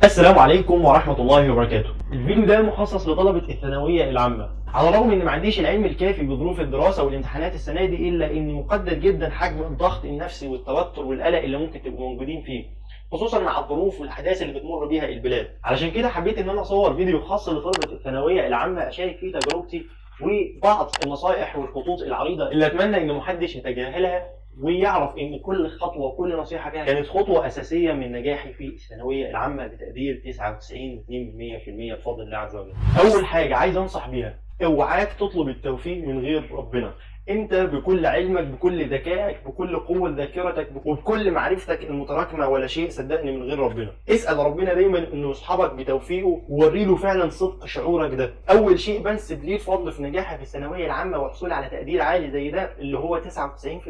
السلام عليكم ورحمة الله وبركاته. الفيديو ده مخصص لطلبة الثانوية العامة. على الرغم ان ما عنديش العلم الكافي بظروف الدراسة والامتحانات السنة دي الا اني مقدر جدا حجم الضغط النفسي والتوتر والقلق اللي ممكن تبقوا موجودين فيه. خصوصا مع الظروف والاحداث اللي بتمر بيها البلاد. علشان كده حبيت ان انا اصور فيديو خاص لطلبة الثانوية العامة اشارك فيه تجربتي وبعض النصائح والخطوط العريضة اللي اتمنى ان محدش يتجاهلها ويعرف ان كل خطوه وكل نصيحه فيها كانت خطوه اساسيه من نجاحي في الثانويه العامه بتقدير 99.2% بفضل الله عز وجل. اول حاجه عايز انصح بيها اوعاك تطلب التوفيق من غير ربنا. انت بكل علمك بكل ذكائك بكل قوه ذاكرتك وبكل معرفتك المتراكمه ولا شيء صدقني من غير ربنا اسال ربنا دايما انه يصحبك بتوفيقه ووري له فعلا صدق شعورك ده اول شيء بنسب ليه الفضل في نجاحي في الثانويه العامه وحصولي على تقدير عالي زي ده اللي هو 99%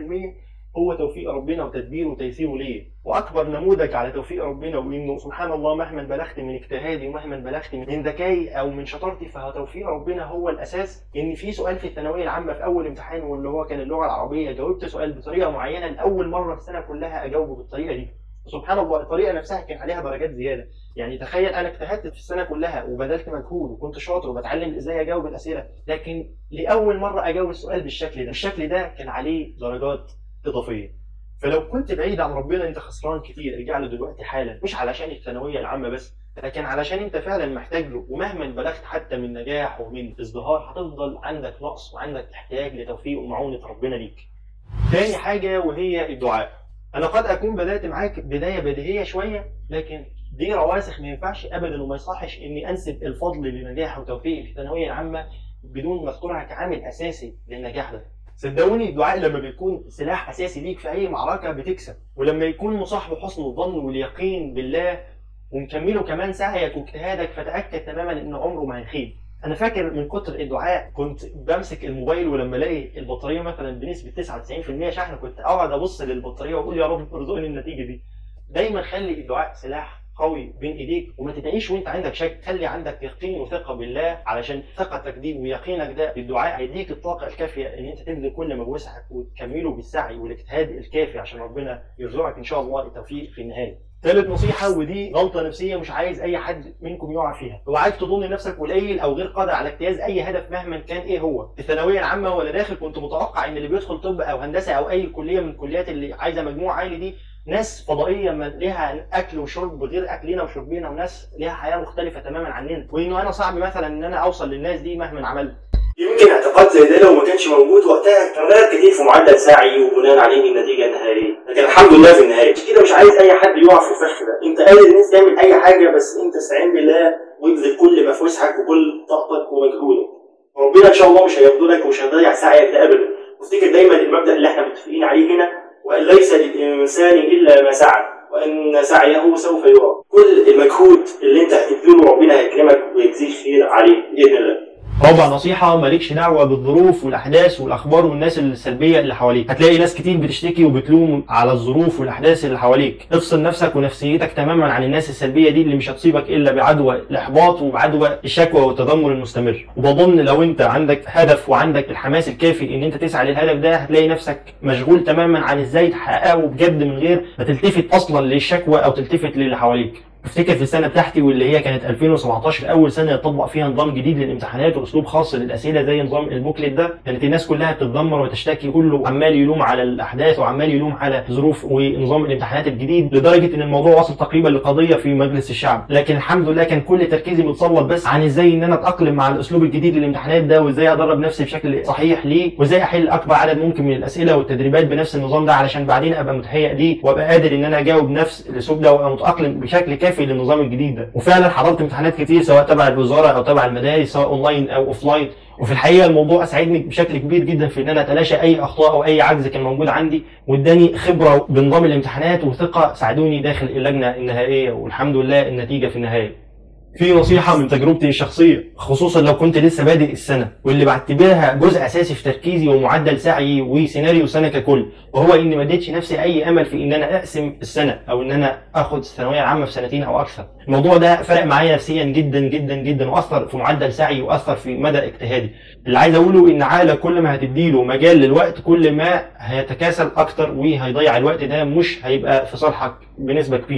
هو توفيق ربنا وتدبيره وتيسيره ليه واكبر نموذج على توفيق ربنا وانه سبحان الله مهما بلغت من اجتهادي ومهما بلغت من ذكائي او من شطارتي فتوفيق ربنا هو الاساس ان في سؤال في الثانويه العامه في اول امتحان واللي هو كان اللغه العربيه جاوبت سؤال بطريقه معينه لاول مره في السنه كلها اجاوبه بالطريقه دي سبحان الله الطريقه نفسها كان عليها درجات زياده يعني تخيل انا اجتهدت في السنه كلها وبذلت مجهود وكنت شاطر وبتعلم ازاي اجاوب الاسئله لكن لاول مره اجاوب السؤال بالشكل ده الشكل ده كان عليه درجات اضافيه فلو كنت بعيد عن ربنا انت خسران كتير ارجع له دلوقتي حالا مش علشان الثانويه العامه بس لكن علشان انت فعلا محتاج له ومهما بلغت حتى من نجاح ومن ازدهار هتفضل عندك نقص وعندك احتياج لتوفيق ومعونه ربنا ليك. تاني حاجه وهي الدعاء. انا قد اكون بدات معاك بدايه بديهيه شويه لكن دي رواسخ ما ينفعش ابدا وما يصحش اني انسب الفضل لنجاح وتوفيق في الثانويه العامه بدون ما اذكرها كعامل اساسي للنجاح ده. صدقوني الدعاء لما بيكون سلاح اساسي ليك في اي معركه بتكسب ولما يكون مصاحبه حسن الظن واليقين بالله ومكمله كمان سعيك واجتهادك فتاكد تماما ان عمره ما هيخيب انا فاكر من كتر الدعاء كنت بمسك الموبايل ولما الاقي البطاريه مثلا بنسبه 99% شحن كنت اقعد ابص للبطاريه واقول يا رب ارزقني النتيجه دي دايما خلي الدعاء سلاح قوي بين ايديك وما تدعيش وانت عندك شك خلي عندك يقين وثقه بالله علشان ثقتك دي ويقينك ده بالدعاء هيديك الطاقه الكافيه ان انت تبذل كل ما بوسعك وتكمله بالسعي والاجتهاد الكافي عشان ربنا يرزقك ان شاء الله التوفيق في النهايه ثالث نصيحة ودي غلطة نفسية مش عايز أي حد منكم يقع فيها، اوعاك تظن نفسك قليل أو غير قادر على اجتياز أي هدف مهما كان إيه هو، في الثانوية العامة وأنا داخل كنت متوقع إن اللي بيدخل طب أو هندسة أو أي كلية من الكليات اللي عايزة مجموع عالي دي ناس فضائيه ما ليها اكل وشرب غير اكلنا وشربنا وناس ليها حياه مختلفه تماما عننا وانه انا صعب مثلا ان انا اوصل للناس دي مهما عملت يمكن اعتقاد زي ده لو ما كانش موجود وقتها كان غير كتير في معدل سعي وبناء عليه النتيجه النهائيه لكن الحمد لله في النهايه مش كده مش عايز اي حد يقع في الفخ ده انت قادر ان انت تعمل اي حاجه بس انت استعين بالله وابذل كل ما في وسعك وكل طاقتك ومجهودك ربنا ان شاء الله مش هيفضلك ومش هيضيع سعيك ده ابدا وافتكر دايما المبدا اللي احنا متفقين عليه هنا وان ليس للانسان الا ما سعى وان سعيه سوف يرى كل المجهود اللي انت هتبذله ربنا هيكرمك ويجزيك خير عليه باذن الله رابع نصيحة مالكش دعوة بالظروف والأحداث والأخبار والناس السلبية اللي حواليك، هتلاقي ناس كتير بتشتكي وبتلوم على الظروف والأحداث اللي حواليك، افصل نفسك ونفسيتك تماما عن الناس السلبية دي اللي مش هتصيبك إلا بعدوى الإحباط وبعدوى الشكوى والتذمر المستمر، وبظن لو أنت عندك هدف وعندك الحماس الكافي إن أنت تسعى للهدف ده هتلاقي نفسك مشغول تماما عن إزاي تحققه بجد من غير ما تلتفت أصلا للشكوى أو تلتفت للي حواليك. افتكر في السنه بتاعتي واللي هي كانت 2017 اول سنه يطبق فيها نظام جديد للامتحانات واسلوب خاص للاسئله زي نظام البوكلت ده كانت الناس كلها بتتذمر وتشتكي كله عمال يلوم على الاحداث وعمال يلوم على ظروف ونظام الامتحانات الجديد لدرجه ان الموضوع وصل تقريبا لقضيه في مجلس الشعب لكن الحمد لله كان كل تركيزي متسلط بس عن ازاي ان انا اتاقلم مع الاسلوب الجديد للامتحانات ده وازاي ادرب نفسي بشكل صحيح ليه وازاي احل اكبر عدد ممكن من الاسئله والتدريبات بنفس النظام ده علشان بعدين ابقى متهيئ ليه وابقى قادر ان انا اجاوب نفس الاسلوب ده وابقى متاقلم بشكل كافي للنظام الجديد ده وفعلا حضرت امتحانات كتير سواء تبع الوزاره او تبع المدارس سواء اونلاين او اوفلاين وفي الحقيقه الموضوع اسعدني بشكل كبير جدا في ان انا اتلاشى اي اخطاء او اي عجز كان موجود عندي واداني خبره بنظام الامتحانات وثقه ساعدوني داخل اللجنه النهائيه والحمد لله النتيجه في النهايه في نصيحة من تجربتي الشخصية خصوصا لو كنت لسه بادئ السنة واللي بعتبرها جزء أساسي في تركيزي ومعدل سعيي وسيناريو السنة ككل وهو إني ما اديتش نفسي أي أمل في إن أنا أقسم السنة أو إن أنا آخد الثانوية العامة في سنتين أو أكثر الموضوع ده فرق معايا نفسيا جدا جدا جدا وأثر في معدل سعيي وأثر في مدى اجتهادي اللي عايز أقوله إن عقلك كل ما هتديله مجال للوقت كل ما هيتكاسل أكتر وهيضيع الوقت ده مش هيبقى في صالحك بنسبة كبيرة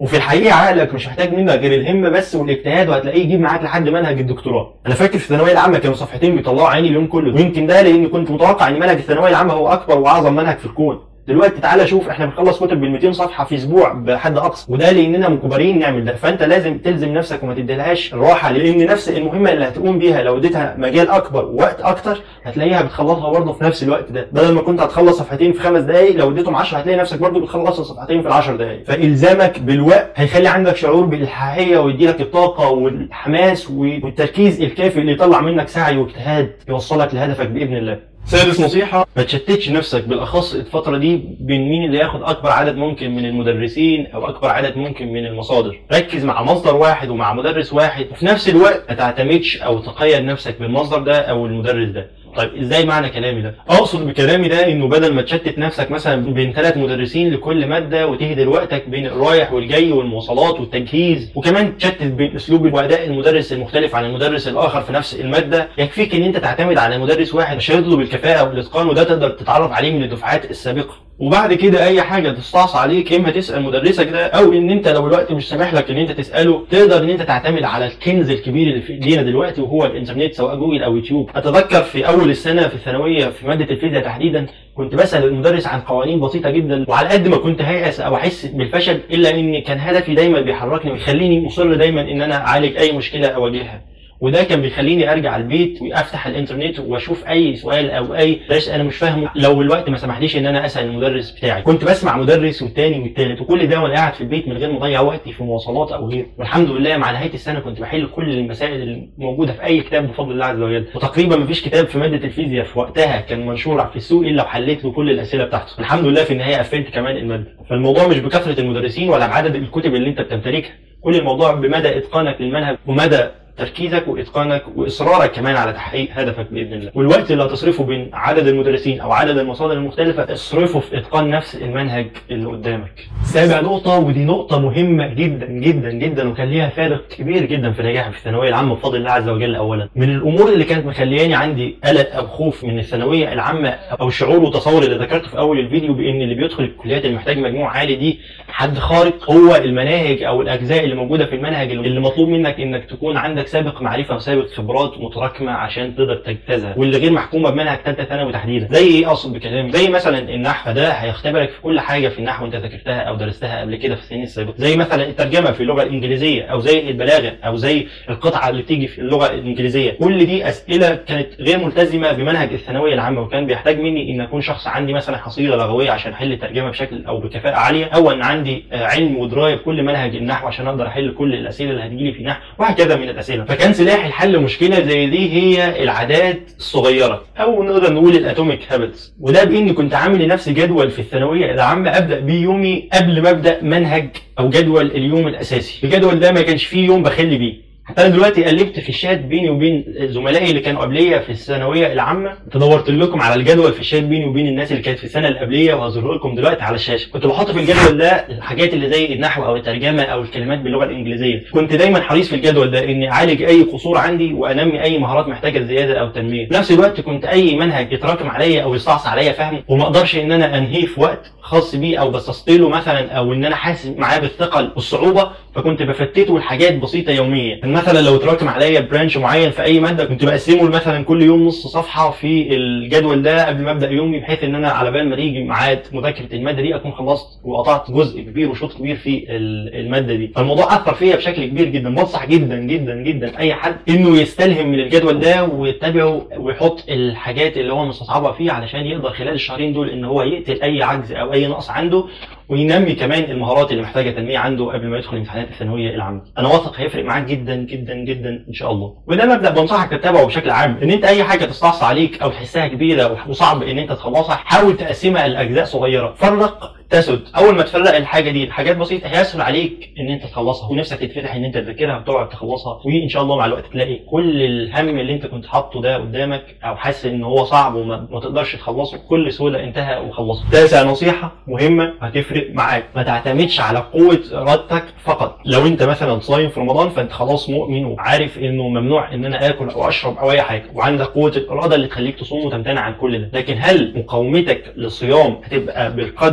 وفي الحقيقه عقلك مش محتاج منك غير الهمه بس والاجتهاد وهتلاقيه يجيب معاك لحد منهج الدكتوراه انا فاكر في الثانويه العامه كانوا صفحتين بيطلعوا عيني اليوم كله ويمكن ده لاني كنت متوقع ان منهج الثانويه العامه هو اكبر واعظم منهج في الكون دلوقتي تعالى شوف احنا بنخلص كتب بال 200 صفحه في اسبوع بحد اقصى وده لاننا مجبرين نعمل ده فانت لازم تلزم نفسك وما تديلهاش الراحه لان نفس المهمه اللي هتقوم بيها لو اديتها مجال اكبر ووقت اكتر هتلاقيها بتخلصها برضه في نفس الوقت ده بدل ما كنت هتخلص صفحتين في خمس دقائق لو اديتهم 10 هتلاقي نفسك برضه بتخلص صفحتين في ال 10 دقائق فالزامك بالوقت هيخلي عندك شعور بالحاحيه ويديلك الطاقه والحماس والتركيز الكافي اللي يطلع منك سعي واجتهاد يوصلك لهدفك باذن الله سادس نصيحة ما تشتتش نفسك بالأخص الفترة دي بين مين اللي ياخد أكبر عدد ممكن من المدرسين أو أكبر عدد ممكن من المصادر ركز مع مصدر واحد ومع مدرس واحد وفي نفس الوقت ما تعتمدش أو تقيد نفسك بالمصدر ده أو المدرس ده طيب ازاي معنى كلامي ده؟ اقصد بكلامي ده انه بدل ما تشتت نفسك مثلا بين ثلاث مدرسين لكل ماده وتهدر وقتك بين الرايح والجاي والمواصلات والتجهيز وكمان تشتت بين اسلوب واداء المدرس المختلف عن المدرس الاخر في نفس الماده يكفيك ان انت تعتمد على مدرس واحد مش هيطلب الكفاءه والاتقان وده تقدر تتعرف عليه من الدفعات السابقه وبعد كده اي حاجه تستعصى عليك اما تسال مدرسك ده او ان انت لو الوقت مش سامح لك ان انت تساله تقدر ان انت تعتمد على الكنز الكبير اللي في ايدينا دلوقتي وهو الانترنت سواء جوجل او يوتيوب اتذكر في اول السنه في الثانويه في ماده الفيزياء تحديدا كنت بسال المدرس عن قوانين بسيطه جدا وعلى قد ما كنت هيأس او احس بالفشل الا ان كان هدفي دايما بيحركني ويخليني مصر دايما ان انا اعالج اي مشكله اواجهها وده كان بيخليني ارجع البيت وافتح الانترنت واشوف اي سؤال او اي درس انا مش فاهمه لو الوقت ما سمحليش ان انا اسال المدرس بتاعي كنت بسمع مدرس والتاني والتالت وكل ده وانا قاعد في البيت من غير ما اضيع وقتي في مواصلات او غيره والحمد لله مع نهايه السنه كنت بحل كل المسائل الموجوده في اي كتاب بفضل الله عز وجل وتقريبا ما فيش كتاب في ماده الفيزياء في وقتها كان منشور في السوق الا وحليت له كل الاسئله بتاعته الحمد لله في النهايه قفلت كمان الماده فالموضوع مش بكثره المدرسين ولا بعدد الكتب اللي انت بتمتلكها كل الموضوع بمدى اتقانك للمنهج ومدى تركيزك واتقانك واصرارك كمان على تحقيق هدفك باذن الله والوقت اللي هتصرفه بين عدد المدرسين او عدد المصادر المختلفه اصرفه في اتقان نفس المنهج اللي قدامك سابع نقطه ودي نقطه مهمه جدا جدا جدا وكان ليها فارق كبير جدا في نجاحي في الثانويه العامه بفضل الله عز وجل اولا من الامور اللي كانت مخلياني عندي قلق او خوف من الثانويه العامه او الشعور والتصور اللي ذكرته في اول الفيديو بان اللي بيدخل الكليات اللي محتاج مجموع عالي دي حد خارق هو المناهج او الاجزاء اللي موجوده في المنهج اللي مطلوب منك انك تكون عندك سابق معرفه وسابق خبرات متراكمه عشان تقدر تجتازها واللي غير محكومه بمنهج ثالثه ثانوي تحديدا زي ايه اقصد بكلامي زي مثلا النحو ده هيختبرك في كل حاجه في النحو انت ذاكرتها او درستها قبل كده في السنين السابقه زي مثلا الترجمه في اللغه الانجليزيه او زي البلاغه او زي القطعه اللي بتيجي في اللغه الانجليزيه كل دي اسئله كانت غير ملتزمه بمنهج الثانويه العامه وكان بيحتاج مني ان اكون شخص عندي مثلا حصيله لغويه عشان احل الترجمه بشكل او بكفاءه عاليه او ان عندي علم ودرايه بكل منهج النحو عشان اقدر احل كل الاسئله اللي هتجيلي في النحو وهكذا من الاسئله فكان سلاح الحل مشكله زي دي هي العادات الصغيره او نقدر نقول الاتوميك هابتس وده باني كنت عامل لنفسي جدول في الثانويه العامه ابدا بيه يومي قبل ما ابدا منهج او جدول اليوم الاساسي الجدول ده ما كانش فيه يوم بخلي بيه حتى انا دلوقتي قلبت في الشات بيني وبين زملائي اللي كانوا قبليه في الثانويه العامه تدورت لكم على الجدول في الشات بيني وبين الناس اللي كانت في السنه اللي قبليه وهظهره لكم دلوقتي على الشاشه كنت بحط في الجدول ده الحاجات اللي زي النحو او الترجمه او الكلمات باللغه الانجليزيه كنت دايما حريص في الجدول ده اني اعالج اي قصور عندي وانمي اي مهارات محتاجه زياده او تنميه في نفس الوقت كنت اي منهج يتراكم عليا او يستعصى عليا فهمه وما اقدرش ان انا انهيه في وقت خاص بيه او بستثقله مثلا او ان انا حاسس معاه بالثقل والصعوبه فكنت بفتته لحاجات بسيطه يوميا مثلا لو اتراكم عليا برانش معين في اي ماده كنت بقسمه مثلا كل يوم نص صفحه في الجدول ده قبل ما ابدا يومي بحيث ان انا على بال ما يجي ميعاد مذاكره الماده دي اكون خلصت وقطعت جزء كبير وشوط كبير في الماده دي فالموضوع اثر فيا بشكل كبير جدا بنصح جدا جدا جدا اي حد انه يستلهم من الجدول ده ويتبعه ويحط الحاجات اللي هو مستصعبها فيه علشان يقدر خلال الشهرين دول ان هو يقتل اي عجز او اي نقص عنده وينمي كمان المهارات اللي محتاجه تنميه عنده قبل ما يدخل امتحانات الثانويه العامه انا واثق هيفرق معاك جدا جدا جدا ان شاء الله وده مبدا بنصحك تتبعه بشكل عام ان انت اي حاجه تستعصى عليك او تحسها كبيره وصعب ان انت تخلصها حاول تقسمها لاجزاء صغيره فرق تسد اول ما تفرق الحاجه دي لحاجات بسيطه هيسهل عليك ان انت تخلصها ونفسك تتفتح ان انت تذاكرها وتقعد تخلصها وان شاء الله مع الوقت تلاقي كل الهم اللي انت كنت حاطه ده قدامك او حاسس ان هو صعب وما ما تقدرش تخلصه بكل سهوله انتهى وخلصه تاسع نصيحه مهمه هتفرق معاك ما تعتمدش على قوه ارادتك فقط لو انت مثلا صايم في رمضان فانت خلاص مؤمن وعارف انه ممنوع ان انا اكل او اشرب او اي حاجه وعندك قوه الاراده اللي تخليك تصوم وتمتنع عن كل ده لكن هل مقاومتك للصيام هتبقى بالقدر في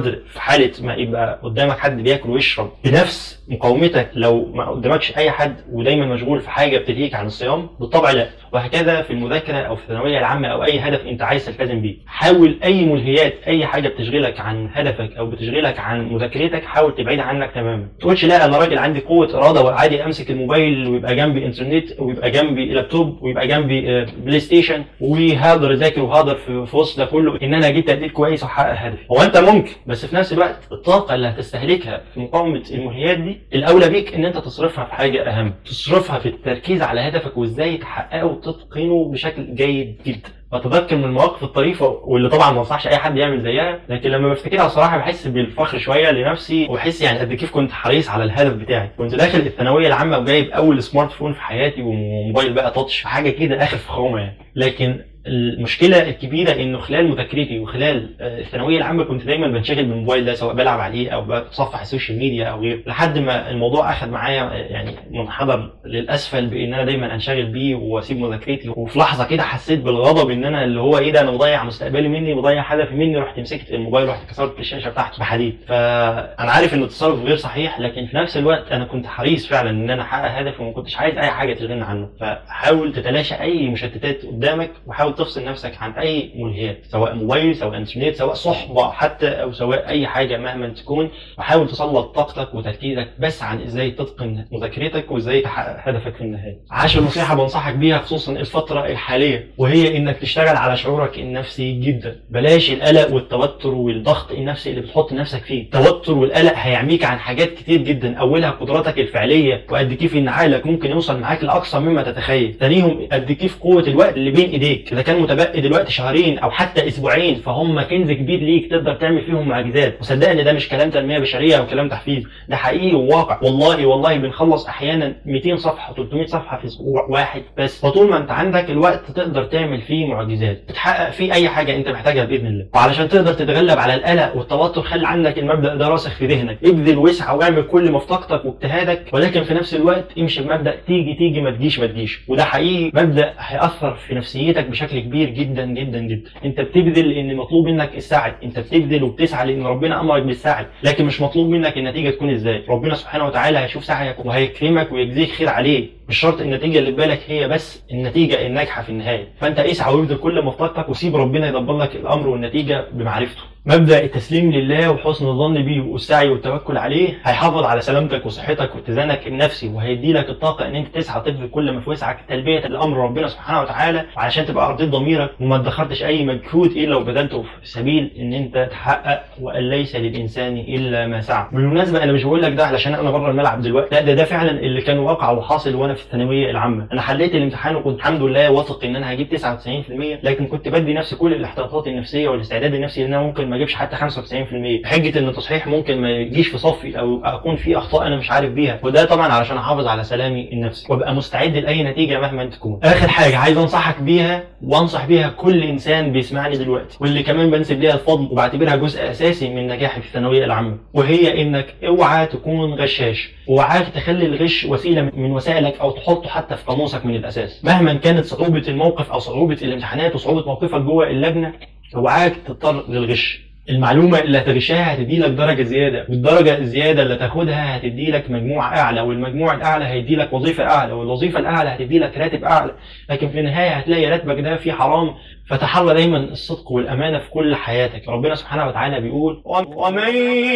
حاله ما يبقى قدامك حد بياكل ويشرب بنفس مقاومتك لو ما قدامكش اي حد ودايما مشغول في حاجه بتلهيك عن الصيام بالطبع لا وهكذا في المذاكره او في الثانويه العامه او اي هدف انت عايز تلتزم بيه حاول اي ملهيات اي حاجه بتشغلك عن هدفك او بتشغلك عن مذاكرتك حاول تبعدها عنك تماما ما تقولش لا انا راجل عندي قوه اراده وعادي امسك الموبايل ويبقى جنبي انترنت ويبقى جنبي لابتوب ويبقى جنبي آه، بلاي ستيشن وهقدر اذاكر وهقدر في في وسط ده كله ان انا اجيب تقدير كويس واحقق هدفي هو انت ممكن بس في نفس الوقت الطاقه اللي هتستهلكها في مقاومه الملهيات دي الاولى بيك ان انت تصرفها في حاجه اهم تصرفها في التركيز على هدفك وازاي تحققه وتتقنه بشكل جيد جدا بتذكر من المواقف الطريفه واللي طبعا ما انصحش اي حد يعمل زيها لكن لما بفتكرها صراحه بحس بالفخر شويه لنفسي وبحس يعني قد كيف كنت حريص على الهدف بتاعي كنت داخل الثانويه العامه وجايب اول سمارت فون في حياتي وموبايل بقى تاتش حاجه كده اخر فخامه يعني لكن المشكله الكبيره انه خلال مذاكرتي وخلال آه، الثانويه العامه كنت دايما بنشغل بالموبايل ده سواء بلعب عليه او بتصفح السوشيال ميديا او غيره لحد ما الموضوع اخذ معايا آه، يعني منحدر للاسفل بان انا دايما انشغل بيه واسيب مذاكرتي وفي لحظه كده حسيت بالغضب ان انا اللي هو ايه ده انا بضيع مستقبلي مني بضيع هدفي مني رحت مسكت الموبايل رحت كسرت الشاشه بتاعته بحديد فانا عارف ان التصرف غير صحيح لكن في نفس الوقت انا كنت حريص فعلا ان انا احقق هدفي وما كنتش عايز اي حاجه تشغلني عنه فحاول تتلاشى اي مشتتات قدامك وحاول تفصل نفسك عن اي ملهيات سواء موبايل سواء انترنت سواء صحبه حتى او سواء اي حاجه مهما تكون وحاول تسلط طاقتك وتركيزك بس عن ازاي تتقن مذاكرتك وازاي تحقق هدفك في النهايه. عاشر نصيحه بنصحك بيها خصوصا الفتره الحاليه وهي انك تشتغل على شعورك النفسي جدا بلاش القلق والتوتر والضغط النفسي اللي بتحط نفسك فيه التوتر والقلق هيعميك عن حاجات كتير جدا اولها قدراتك الفعليه وقد كيف ان عقلك ممكن يوصل معاك لاقصى مما تتخيل ثانيهم قد كيف قوه الوقت اللي بين ايديك اذا كان متبقي دلوقتي شهرين او حتى اسبوعين فهم كنز كبير ليك تقدر تعمل فيهم معجزات وصدقني ده مش كلام تنميه بشريه او كلام تحفيز ده حقيقي وواقع والله والله بنخلص احيانا 200 صفحه 300 صفحه في اسبوع واحد بس فطول ما انت عندك الوقت تقدر تعمل فيه معجزات تحقق فيه اي حاجه انت محتاجها باذن الله وعلشان تقدر تتغلب على القلق والتوتر خلي عندك المبدا ده راسخ في ذهنك ابذل وسعه واعمل كل ما في طاقتك واجتهادك ولكن في نفس الوقت امشي بمبدا تيجي تيجي ما تجيش ما تجيش وده حقيقي مبدا هياثر في نفسيتك بشكل كبير جدا جدا جدا انت بتبذل لان مطلوب منك السعي انت بتبذل وبتسعى لان ربنا امرك بالسعي لكن مش مطلوب منك النتيجه تكون ازاي ربنا سبحانه وتعالى هيشوف سعيك وهيكرمك ويجزيك خير عليه مش شرط النتيجه اللي في بالك هي بس النتيجه الناجحه في النهايه فانت اسعى وابذل كل ما في طاقتك وسيب ربنا يدبر لك الامر والنتيجه بمعرفته مبدا التسليم لله وحسن الظن بيه والسعي والتوكل عليه هيحافظ على سلامتك وصحتك واتزانك النفسي وهيدي لك الطاقه ان انت تسعى تبذل كل ما في وسعك تلبيه لامر ربنا سبحانه وتعالى وعشان تبقى ارضيت ضميرك وما ادخرتش اي مجهود الا وبذلته في سبيل ان انت تحقق وان ليس للانسان الا ما سعى بالمناسبه انا مش بقول لك ده علشان انا بره الملعب دلوقتي لا ده ده فعلا اللي كان واقع وحاصل وانا في الثانويه العامه انا حليت الامتحان وكنت الحمد لله واثق ان انا هجيب 99% لكن كنت بدي نفسي كل الاحتياطات النفسيه والاستعداد النفسي ان انا ممكن ما اجيبش حتى 95% بحجه ان التصحيح ممكن ما يجيش في صفي او اكون في اخطاء انا مش عارف بيها وده طبعا علشان احافظ على سلامي النفسي وابقى مستعد لاي نتيجه مهما تكون اخر حاجه عايز انصحك بيها وانصح بيها كل انسان بيسمعني دلوقتي واللي كمان بنسب ليها الفضل وبعتبرها جزء اساسي من نجاحي في الثانويه العامه وهي انك اوعى تكون غشاش اوعاك تخلي الغش وسيله من وسائلك او تحطه حتى في قاموسك من الاساس مهما كانت صعوبه الموقف او صعوبه الامتحانات وصعوبه موقفك جوه اللجنه اوعاك تضطر للغش المعلومة اللي هتغشها هتدي لك درجة زيادة والدرجة الزيادة اللي تاخدها هتدي لك مجموع أعلى والمجموع الأعلى هيدي لك وظيفة أعلى والوظيفة الأعلى هتدي لك راتب أعلى لكن في النهاية هتلاقي راتبك ده فيه حرام فتحرى دايما الصدق والأمانة في كل حياتك ربنا سبحانه وتعالى بيقول ومن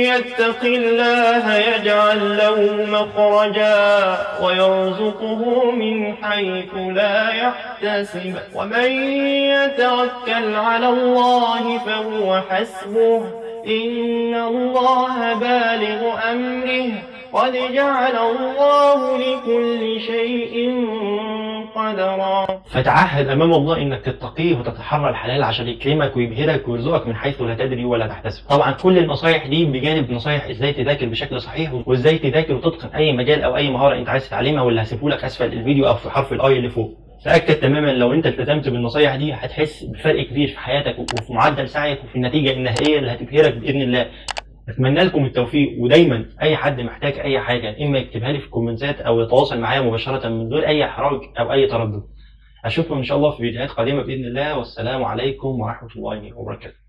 يتق الله يجعل له مخرجا ويرزقه من حيث لا يحتسب ومن يتوكل على الله فهو حسبه إن الله بالغ أمره قد جعل الله لكل شيء قدرا فتعهد امام الله انك تتقيه وتتحرى الحلال عشان يكرمك ويبهرك ويرزقك من حيث لا تدري ولا تحتسب طبعا كل النصايح دي بجانب نصايح ازاي تذاكر بشكل صحيح وازاي تذاكر وتتقن اي مجال او اي مهاره انت عايز تتعلمها واللي هسيبه لك اسفل الفيديو او في حرف الاي اللي فوق تأكد تماما لو انت التزمت بالنصايح دي هتحس بفرق كبير في حياتك وفي معدل سعيك وفي النتيجه النهائيه اللي هتبهرك باذن الله اتمنى لكم التوفيق ودايما اي حد محتاج اي حاجه اما يكتبها لي في الكومنتات او يتواصل معايا مباشره من غير اي احراج او اي تردد اشوفكم ان شاء الله في فيديوهات قادمه باذن الله والسلام عليكم ورحمه الله وبركاته